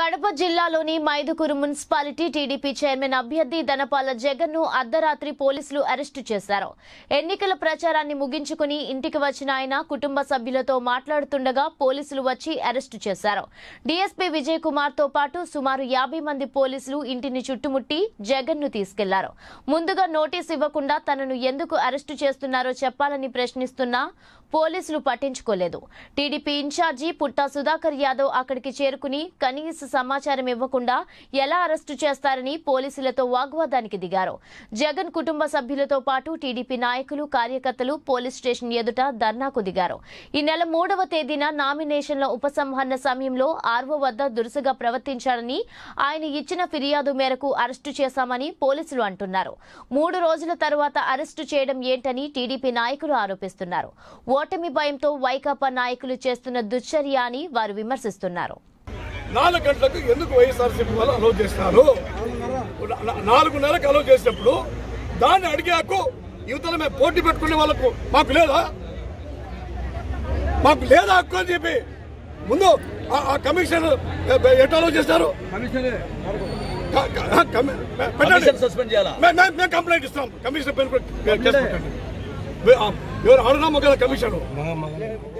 కడప జిల్లాలోని Mydukur municipality TDP chairman అభ్యర్థి ధనపాల జగన్ ను అర్ధరాత్రి పోలీసులు అరెస్టు చేశారు ఎన్నికల ప్రచారాన్ని ముగించుకుని ఇంటికి వచ్చిన ఆయన కుటుంబ సభ్యులతో మాట్లాడుతుండగా పోలీసులు వచ్చి అరెస్టు చేశారు డీఎస్పీ విజయ్ కుమార్ తో పాటు సుమారు యాభై మంది పోలీసులు ఇంటిని చుట్టుముట్టి జగన్ ను తీసుకెళ్లారు ముందుగా నోటీస్ ఇవ్వకుండా తనను ఎందుకు అరెస్టు చేస్తున్నారో చెప్పాలని ప్రశ్నిస్తున్నా పోలీసులు పట్టించుకోలేదు టీడీపీ ఇన్ఛార్జి పుట్టా సుధాకర్ యాదవ్ అక్కడికి చేరుకుని కనీస సమాచారం ఇవ్వకుండా ఎలా అరెస్టు చేస్తారని పోలీసులతో వాగ్వాదానికి దిగారు జగన్ కుటుంబ సభ్యులతో పాటు టీడీపీ నాయకులు కార్యకర్తలు పోలీస్ స్టేషన్ ఎదుట ధర్నాకు దిగారు ఈ నెల మూడవ తేదీన నామినేషన్ల ఉపసంహరణ సమయంలో ఆర్వో వద్ద దురుసుగా ప్రవర్తించారని ఆయన ఇచ్చిన ఫిర్యాదు మేరకు అరెస్టు చేశామని పోలీసులు అంటున్నారు మూడు రోజుల తర్వాత అరెస్టు చేయడం ఏంటని టీడీపీ నాయకులు ఆరోపిస్తున్నారు ఓటమి భయంతో వైకాపా నాయకులు చేస్తున్న దుశ్చర్య అని వారు విమర్శిస్తున్నారు నాలుగు గంటలకు ఎందుకు వైఎస్ఆర్సీపీ వాళ్ళు అలౌ చేస్తారు నా- నాలుగున్నరకు అలౌ చేసినప్పుడు దాన్ని అడిగాకు యువతల మేము పోటీ పెట్టుకునే వాళ్ళకు మాకు లేదా మాకు లేదా హక్కు అని చెప్పి ముందు ఆ- ఆ కమిషన్ ఎట్లా అలౌ చేస్తారు క- క- కమి- పెట్టండి కమిషన్ సస్పెండ్ చేయాలా మే- మే- మేము కంప్లైంట్ ఇస్తాం కమిషన్ పేరు కూడా కేసు పెట్టండి వే- ఆ, ఎవరు అడుగున్నాము కదా కమిషన్